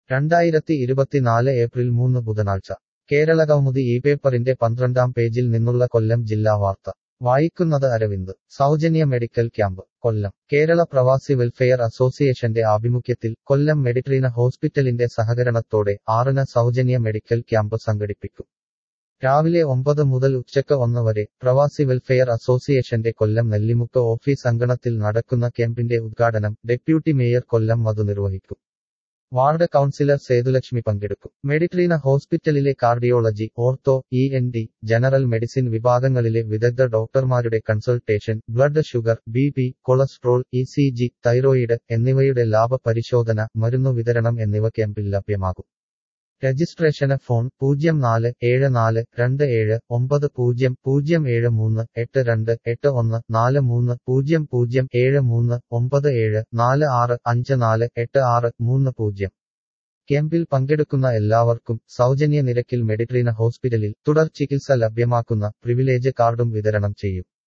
രണ്ടായിരത്തി ഇരുപത്തിനാല് ഏപ്രിൽ മൂന്ന് ബുധനാഴ്ച കേരളകൗമുദി ഈ പേപ്പറിന്റെ പന്ത്രണ്ടാം പേജിൽ നിന്നുള്ള കൊല്ലം ജില്ലാ വാർത്ത വായിക്കുന്നത് അരവിന്ദ് സൗജന്യ മെഡിക്കൽ ക്യാമ്പ് കൊല്ലം കേരള പ്രവാസി വെൽഫെയർ അസോസിയേഷന്റെ ആഭിമുഖ്യത്തിൽ കൊല്ലം മെഡിട്രീന ഹോസ്പിറ്റലിന്റെ സഹകരണത്തോടെ ആറിന് സൗജന്യ മെഡിക്കൽ ക്യാമ്പ് സംഘടിപ്പിക്കും രാവിലെ ഒമ്പത് മുതൽ ഉച്ചക്ക് ഒന്ന് വരെ പ്രവാസി വെൽഫെയർ അസോസിയേഷന്റെ കൊല്ലം നെല്ലിമുക്ക് ഓഫീസ് അങ്കണത്തിൽ നടക്കുന്ന ക്യാമ്പിന്റെ ഉദ്ഘാടനം ഡെപ്യൂട്ടി മേയർ കൊല്ലം മധു നിർവഹിക്കും വാർഡ് കൗൺസിലർ സേതുലക്ഷ്മി പങ്കെടുക്കും മെഡിട്രീന ഹോസ്പിറ്റലിലെ cardiology ortho E N T general medicine വിഭാഗങ്ങളിലെ വിദഗ്ധ ഡോക്ടർമാരുടെ consultation blood sugar B P cholesterol E C G thyroid എന്നിവയുടെ ലാഭ പരിശോധന മരുന്നു വിതരണം എന്നിവ ക്യാമ്പിൽ ലഭ്യമാകും രജിസ്ട്രേഷന് ഫോൺ പൂജ്യം നാല് ഏഴ് നാല് രണ്ട് ഏഴ് ഒമ്പത് പൂജ്യം പൂജ്യം ഏഴ് മൂന്ന് എട്ട് രണ്ട് എട്ട് ഒന്ന് നാല് മൂന്ന് പൂജ്യം പൂജ്യം ഏഴ് മൂന്ന് ഒമ്പത് ഏഴ് നാല് ആറ് അഞ്ച് നാല് എട്ട് ആറ് മൂന്ന് പൂജ്യം ക്യാമ്പിൽ പങ്കെടുക്കുന്ന എല്ലാവർക്കും സൗജന്യ നിരക്കിൽ മെഡിട്രീന ഹോസ്പിറ്റലിൽ തുടർ ചികിത്സ ലഭ്യമാക്കുന്ന പ്രിവിലേജ് കാർഡും വിതരണം ചെയ്യും